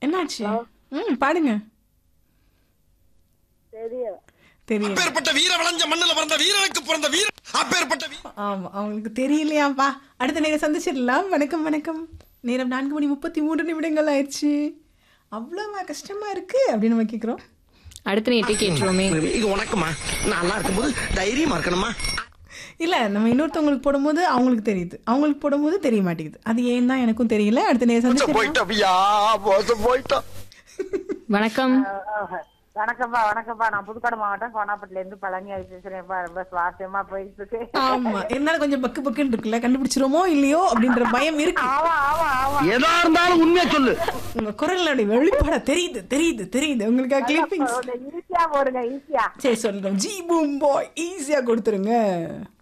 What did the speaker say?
என்னாச்சு ம் பாடுங்க தெரியும் தெரியும் அப்பேற்பட்ட வீர விளைஞ்ச மண்ணுல பிறந்த வீரனுக்கு பிறந்த வீர அப்பேற்பட்ட வீர ஆமா அவங்களுக்கு தெரியலையாப்பா அடுத்த நேரம் சந்திச்சிடலாம் வணக்கம் வணக்கம் நேரம் நான்கு மணி முப்பத்தி மூன்று நிமிடங்கள் ஆயிடுச்சு அவ்வளோவா கஷ்டமா இருக்கு அப்படின்னு நம்ம கேட்குறோம் அடுத்த நேட்டே கேட்டுருவோமே இது உனக்குமா நல்லா இருக்கும்போது தைரியமா இருக்கணுமா இல்ல நம்ம இன்னொருத்தவங்களுக்கு போடும்போது அவங்களுக்கு தெரியுது அவங்களுக்கு போடும்போது தெரிய மாட்டேங்குது அது ஏன் தான் எனக்கும் தெரியல அடுத்த நேரம் சந்திச்சிடலாம் போயிட்டோம் மோசம் போயிட்டோம் வணக்கம் வணக்கம்ப்பா வணக்கம்ப்பா நான் புதுக்கோட்டை மாவட்டம் கோனாப்பட்டில இருந்து பழனி ஆகி பேசுறேன்ப்பா ரொம்ப சுவாரஸ்யமா போயிட்டு இருக்கு ஆமா இருந்தாலும் கொஞ்சம் பக்கு பக்குன்னு இருக்குல்ல கண்டுபிடிச்சிருமோ இல்லையோ அப்படின்ற பயம் இருக்கு ஆமா ஆமா ஆமா எதா இருந்தாலும் உண்மையா சொல்லு உங்க குரலுடைய வெளிப்பாட தெரியுது தெரியுது தெரியுது உங்களுக்காக கிளிப்பிங்ஸ் ஈஸியா போடுங்க ஈஸியா சரி சொல்றேன் ஜி பூம் பாய் ஈஸியா கொடுத்துருங்க